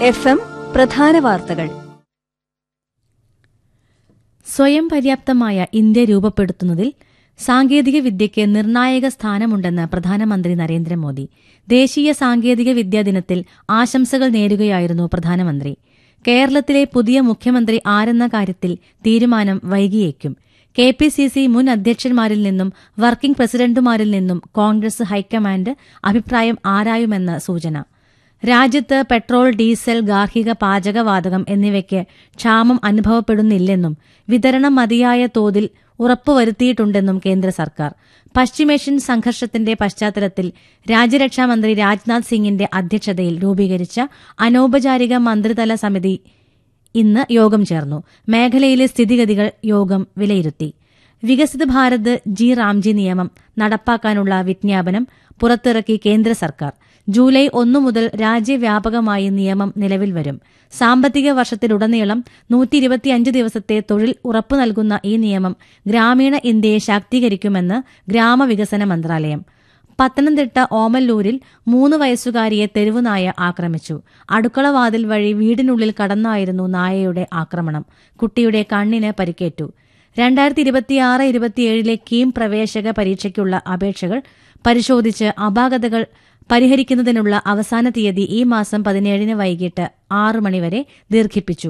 F M പ്രധാന വാർത്തകൾ സ്വയം പര്യാപ്തമായ ഇന്ത്യ രൂപപ്പെടുത്തുന്നതിൽ സാങ്കേതിക വിദ്യയ്ക്ക് നിർണായക സ്ഥാനമുണ്ടെന്ന് പ്രധാനമന്ത്രി നരേന്ദ്രമോദി ദേശീയ സാങ്കേതിക വിദ്യാ ദിനത്തിൽ ആശംസകൾ നേരുകയായിരുന്നു പ്രധാനമന്ത്രി കേരളത്തിലെ പുതിയ മുഖ്യമന്ത്രി ആരെന്ന കാര്യത്തിൽ തീരുമാനം വൈകിയേക്കും കെ പി സി സി മുൻ അധ്യക്ഷന്മാരിൽ നിന്നും വർക്കിംഗ് പ്രസിഡന്റുമാരിൽ നിന്നും കോൺഗ്രസ് ഹൈക്കമാൻഡ് അഭിപ്രായം ആരായുമെന്ന് സൂചന രാജ്യത്ത് പെട്രോൾ ഡീസൽ ഗാർഹിക പാചകവാതകം എന്നിവയ്ക്ക് ക്ഷാമം അനുഭവപ്പെടുന്നില്ലെന്നും വിതരണം മതിയായ തോതിൽ ഉറപ്പുവരുത്തിയിട്ടുണ്ടെന്നും കേന്ദ്ര സർക്കാർ പശ്ചിമേഷ്യൻ സംഘർഷത്തിന്റെ പശ്ചാത്തലത്തിൽ രാജ്യരക്ഷാമന്ത്രി രാജ്നാഥ് സിംഗിന്റെ അധ്യക്ഷതയിൽ രൂപീകരിച്ച അനൌപചാരിക മന്ത്രിതല സമിതി ഇന്ന് യോഗം ചേർന്നു മേഖലയിലെ സ്ഥിതിഗതികൾ യോഗം വിലയിരുത്തി വികസിത് ഭാരത് ജി റാംജി നിയമം നടപ്പാക്കാനുള്ള വിജ്ഞാപനം പുറത്തിറക്കി കേന്ദ്ര സർക്കാർ ജൂലൈ ഒന്നു മുതൽ രാജ്യവ്യാപകമായി നിയമം നിലവിൽ വരും സാമ്പത്തിക വർഷത്തിലുടനീളം നൂറ്റി ഇരുപത്തിയഞ്ച് ദിവസത്തെ തൊഴിൽ ഉറപ്പു നൽകുന്ന ഈ നിയമം ഗ്രാമീണ ഇന്ത്യയെ ശാക്തീകരിക്കുമെന്ന് ഗ്രാമവികസന മന്ത്രാലയം പത്തനംതിട്ട ഓമല്ലൂരിൽ മൂന്ന് വയസ്സുകാരിയെ തെരുവുനായ ആക്രമിച്ചു അടുക്കളവാതിൽ വഴി വീടിനുള്ളിൽ കടന്നായിരുന്നു നായയുടെ ആക്രമണം കുട്ടിയുടെ കണ്ണിന് പരിക്കേറ്റു രണ്ടായിരത്തി ഇരുപത്തിയാറ് ഇരുപത്തിയേഴിലെ കീം പ്രവേശക പരീക്ഷയ്ക്കുള്ള അപേക്ഷകൾ പരിശോധിച്ച് അപാകതകൾ പരിഹരിക്കുന്നതിനുള്ള അവസാന തീയതി ഈ മാസം പതിനേഴിന് വൈകിട്ട് ആറ് മണിവരെ ദീർഘിപ്പിച്ചു